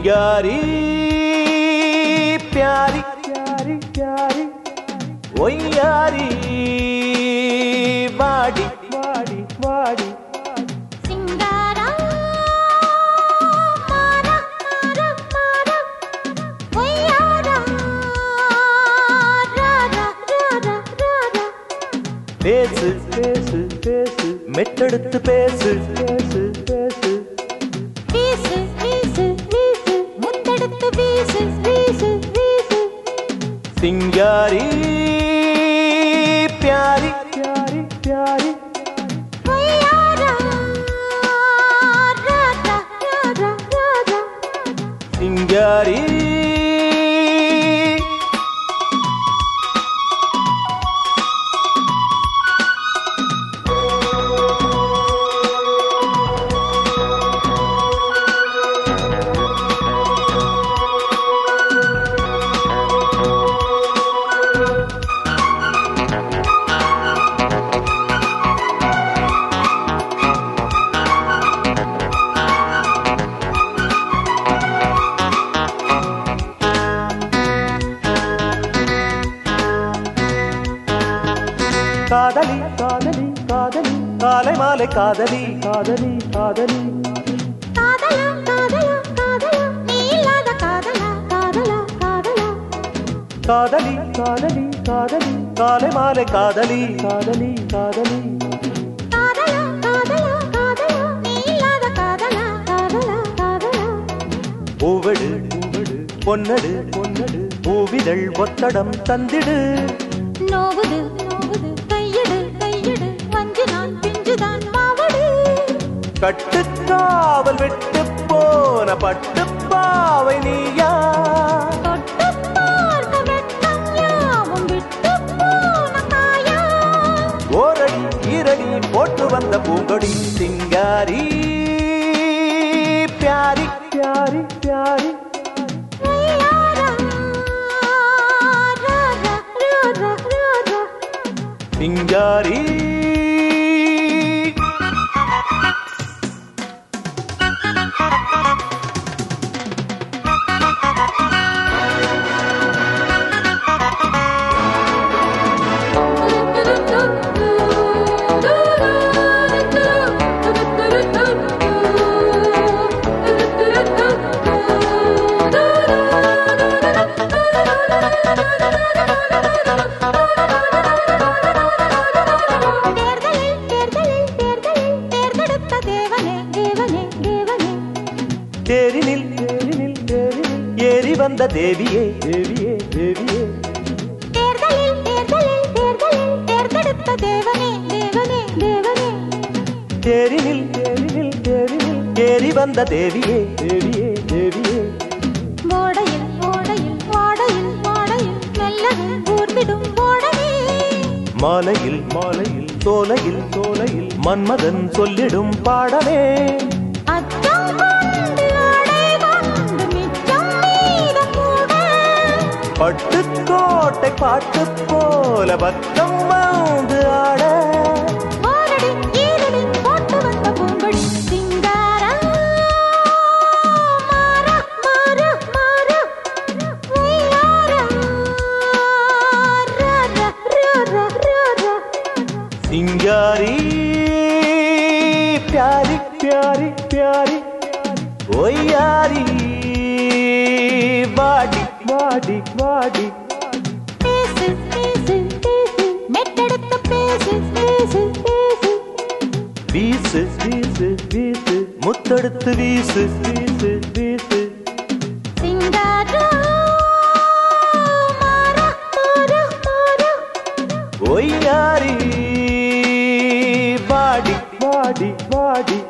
சிங்காரி பியாரி பியாரி பியாரி ஒய்யாரி வாடி வாடி வாடி சிங்காரா மாரா மாரா மாரா ஒய்யாரா ராரா ராரா ராரா பேசு பேசு பேசு மெட்டெடுத்து பேசு பேசு பேசு வீசு வீசு வீசு முத்தெடுத்து வீசு வீசு வீசு சிங்காரி பியாரி பியாரி பியாரி ஒய்யாரா ராரா ராரா ராரா சிங்காரி காதலி காதலி காதலி காலை மாலை காதலி காதலி காதலி காதலா காதலா காதலா நீ இல்லாத காதலா காதலா காதலா காதலி காதலி காதலி காலை மாலை காதலி காதலி காதலி காதலா காதலா காதலா நீ இல்லாத காதலா காதலா காதலா பூவெடு பூவெடு பொன்னடு பொன்னடு பூவிதழ் ஒத்தடம் தந்திடு நோவுது நோவுது கையெடு கையெடு வஞ்சு நான் பிஞ்சுதான் மாவடு கட்டுக்காவல் விட்டு போன பட்டுப்பாவை நீயா தொட்டு பார்க்க வெட்கம் யாவும் விட்டு போன காயா ஓரடி ஈரடி போட்டு வந்த பூங்கொடி சிங்காரி பியாரி பியாரி பியாரி ஒய்யாரா ராரா ராரா ராரா சிங்காரி தேர்தலில் தேர்தலில் தேர்தலில் தேர்ந்தெடுத்த தேவனே தேவனே தேவனே தேரினில் தேரினில் தேரினில் ஏறி வந்த தேவியே தேவியே தேவியே தேர்தலில் தேர்தலில் தேர்தலில் தேர்ந்தெடுத்த தேவனே தேவனே தேவனே தேரினில் தேரினில் தேரினில் ஏறி வந்த தேவியே தேவியே தேவியே ஓடையில் ஓடையில் ஓடையில் ஓடையில் மெல்லவே ஊர்ந்திடும் ஓடவே மாலையில் மாலையில் சோலையில் சோலையில் மன்மதன் சொல்லிடும் பாடமே அச்சம் கொண்டு ஆடை கொண்டு மிச்சம் மீதம் கூட பட்டுக்கோட்டை பாட்டு போல பக்கம் வந்து ஆட ஓரடி ஈரடி போட்டு வந்த பூங்கொடி சிங்காரா மாறா மாறா மாறா ஒய்யாரா ராரா ராரா ராரா சிங்காரி பியாரி பியாரி பியாரி ஒய்யாரி வாடி வாடி வாடி பேசு பேசு பேசு மெட்டெடுத்து பேசு பேசு பேசு வீசு வீசு வீசு முத்தெடுத்து வீசு வீசு வீசு சிங்காரா மாறா மாறா மாறா ஒய்யாரி வாடி வாடி வாடி